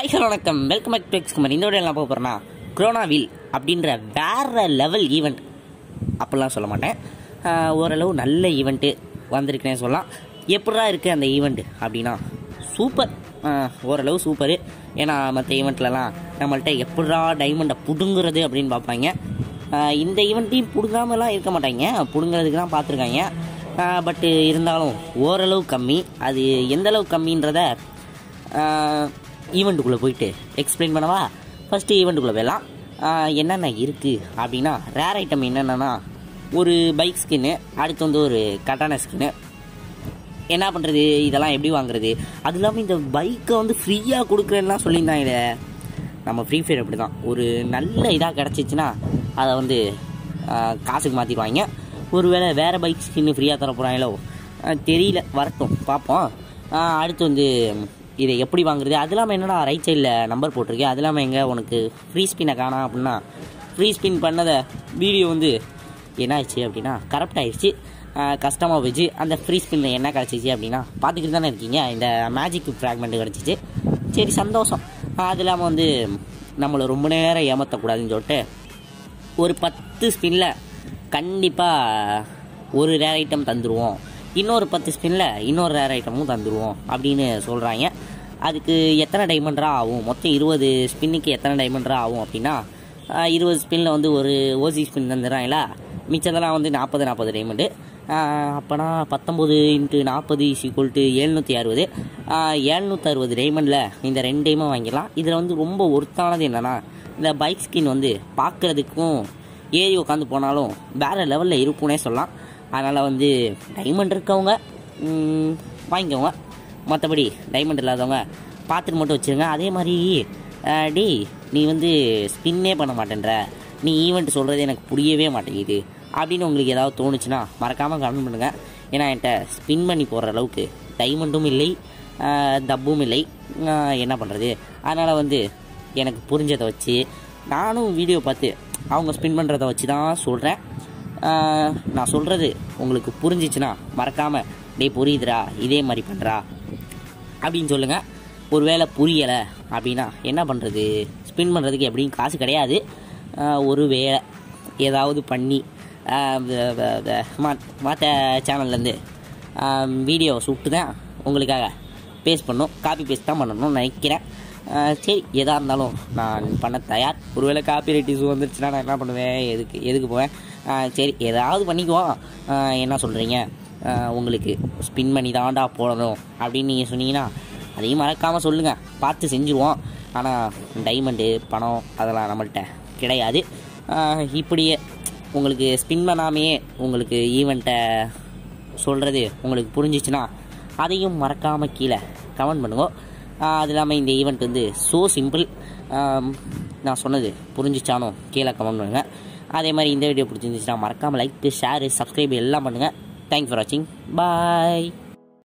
hi hello வணக்கம் welcome back to எக்ஸ்குமர் இந்த வீடியோ என்ன பார்க்க போகிறேன்னா குரோனாவில் அப்படின்ற வேற லெவல் ஈவெண்ட் அப்படிலாம் சொல்ல மாட்டேன் ஆஹ் ஓரளவு நல்ல ஈவெண்ட்டு வந்திருக்குனே சொல்லலாம் எப்படா இருக்குது அந்த ஈவெண்ட் அப்படின்னா சூப்பர் ஆஹ் ஓரளவு சூப்பரு ஏன்னா மற்ற ஈவெண்ட்லலாம் நம்மள்ட்ட எப்படா டைமண்டை பிடுங்குறது அப்படின்னு பார்ப்பாங்க ஆஹ் இந்த ஈவெண்ட்டையும் பிடுங்காமலாம் இருக்க மாட்டாங்க பிடுங்கிறதுக்கு தான் பார்த்துருக்காங்க பட்டு இருந்தாலும் ஓரளவு கம்மி அது எந்த அளவு கம்மின்றத ஈவெண்ட்டுக்குள்ளே போயிட்டு எக்ஸ்பிளைன் பண்ணவா ஃபஸ்ட்டு ஈவெண்ட்டுக்குள்ளே போயிடலாம் ஆஹ் என்னென்ன இருக்குது அப்படின்னா ரேர் ஐட்டம் என்னென்னா ஒரு பைக் ஸ்கின்னு அடுத்து வந்து ஒரு கட்டான ஸ்கின்னு என்ன பண்ணுறது இதெல்லாம் எப்படி வாங்குறது அது இல்லாமல் இந்த பைக்கை வந்து ஃப்ரீயாக கொடுக்குறேன்லாம் சொல்லியிருந்தாங்க நம்ம ஃப்ரீ ஃபயர் அப்படி தான் ஒரு நல்ல இதாக கிடச்சிச்சின்னா அதை வந்து ஆஹ், காசுக்கு மாற்றிடுவாங்க ஒருவேளை வேறு பைக் ஸ்கின்னு ஃப்ரீயாக தர போகிறாங்களோ தெரியல வரட்டும் பார்ப்போம் ஆஹ், அடுத்து வந்து இதை எப்படி வாங்குறது அது இல்லாமல் என்னடா ரைட் சைடில் நம்பர் போட்டிருக்கேன் அது இல்லாமல் எங்கே உனக்கு ஃப்ரீ ஸ்பின்னை காணா அப்படின்னா ஃப்ரீ ஸ்பின் பண்ணதை வீடியோ வந்து என்ன ஆயிடுச்சு அப்படின்னா கரப்ட் ஆயிடுச்சு கஷ்டமாக போச்சு அந்த ஃப்ரீ ஸ்பின்ல என்ன கிடச்சிச்சு அப்படின்னா பார்த்துக்கிட்டு தானே இருக்கீங்க இந்த மேஜிக் ஃப்ராக்மெண்ட் கிடச்சிச்சு சரி சந்தோஷம் அது இல்லாமல் வந்து நம்மளை ரொம்ப நேரம் ஏமாற்றக்கூடாதுன்னு சொல்லிட்டு ஒரு பத்து ஸ்பின்னில் கண்டிப்பாக ஒரு ரேர் ஐட்டம் தந்துடுவோம் இன்னொரு பத்து ஸ்பின்னில் இன்னொரு ரேர் ஐட்டமும் தந்துடுவோம் அப்படின்னு சொல்கிறாங்க அதுக்கு எத்தனை டைமண்ட்ரா ஆகும் மொத்தம் இருபது ஸ்பின்னுக்கு எத்தனை டைமண்ட்ரா ஆகும் அப்படின்னா ஆஹ், இருபது ஸ்பின்னில் வந்து ஒரு ஓசி ஸ்பின் தந்துடுறாங்களா மிச்சதெல்லாம் வந்து நாற்பது நாற்பது டைமண்டு அப்போனா பத்தொம்போது இன்ட்டு நாற்பது ஈக்குவல் டு எழுநூற்றி அறுபது எழுநூற்றி அறுபது டைமண்டில் இந்த ரெண்டு டைமும் வாங்கிடலாம் இதில் வந்து ரொம்ப ஒர்த்தானது என்னென்னா இந்த பைக் ஸ்கின் வந்து பார்க்குறதுக்கும் ஏறி உட்காந்து போனாலும் வேறு லெவலில் இருக்கும்னே சொல்லலாம் அதனால் வந்து டைமண்ட் இருக்கவங்க ம், வாங்கிக்கோங்க மற்றபடி டைமண்ட் இல்லாதவங்க பார்த்துட்டு மட்டும் வச்சுருங்க அதே மாதிரி அஹ், டேய் நீ வந்து ஸ்பின்னே பண்ண மாட்டேன்ற நீ ஈவெண்ட் சொல்கிறது எனக்கு புரியவே மாட்டேங்குது அப்படின்னு உங்களுக்கு ஏதாவது தோணுச்சுன்னா மறக்காமல் கமெண்ட் பண்ணுங்கள் ஏன்னா என்கிட்ட ஸ்பின் பண்ணி போடுற அளவுக்கு டைமண்டும் இல்லை அஹ், தப்பும் இல்லை அஹ், என்ன பண்ணுறது அதனால் வந்து எனக்கு புரிஞ்சதை வச்சு நானும் வீடியோ பார்த்து அவங்க ஸ்பின் பண்ணுறத வச்சு தான் சொல்கிறேன் நான் சொல்கிறது உங்களுக்கு புரிஞ்சிச்சுன்னா மறக்காமல் டேய் புரியுதுடா இதே மாதிரி பண்ணுறா அப்படின்னு சொல்லுங்கள் ஒருவேளை புரியலை அப்படின்னா என்ன பண்ணுறது ஸ்பின் பண்ணுறதுக்கு எப்படியும் காசு கிடையாது ஆஹ் ஒரு வேளை ஏதாவது பண்ணி மற்ற சேனல்லேருந்து வீடியோ சுட்டு தான் உங்களுக்காக பேஸ்ட் பண்ணும் காப்பி பேஸ்ட் தான் பண்ணணும்னு நினைக்கிறேன் ஆஹ் சரி எதாக இருந்தாலும் நான் பண்ண தயார் ஒருவேளை காப்பி ரைட் இஷ்யூ வந்துருச்சுன்னா நான் என்ன பண்ணுவேன் எதுக்கு எதுக்கு போவேன் ஆஹ் சரி ஏதாவது பண்ணிக்குவோம் ஆஹ் என்ன சொல்கிறீங்க உங்களுக்கு ஸ்பின் பண்ணி தாண்டா போடணும் அப்படின்னு நீங்கள் சொன்னீங்கன்னா அதையும் மறக்காமல் சொல்லுங்கள் பார்த்து செஞ்சுருவோம் ஆனால் டைமண்டு பணம் அதெல்லாம் நம்மள்கிட்ட கிடையாது ஆஹ் இப்படியே உங்களுக்கு ஸ்பின் பண்ணாமையே உங்களுக்கு ஈவெண்ட்டை சொல்கிறது உங்களுக்கு புரிஞ்சிச்சுன்னா அதையும் மறக்காமல் கீழே கமெண்ட் பண்ணுங்க ஆஹ் அது இல்லாமல் இந்த ஈவெண்ட் வந்து ஸோ சிம்பிள் நான் சொன்னது புரிஞ்சிச்சானோ கீழே கமெண்ட் பண்ணுங்கள் அதே மாதிரி இந்த வீடியோ பிடிச்சிருந்துச்சுன்னா மறக்காமல் லைக் ஷேரு சப்ஸ்கிரைப் எல்லாம் பண்ணுங்கள் தேங்க்ஸ் ஃபார் வாட்சிங் பாய்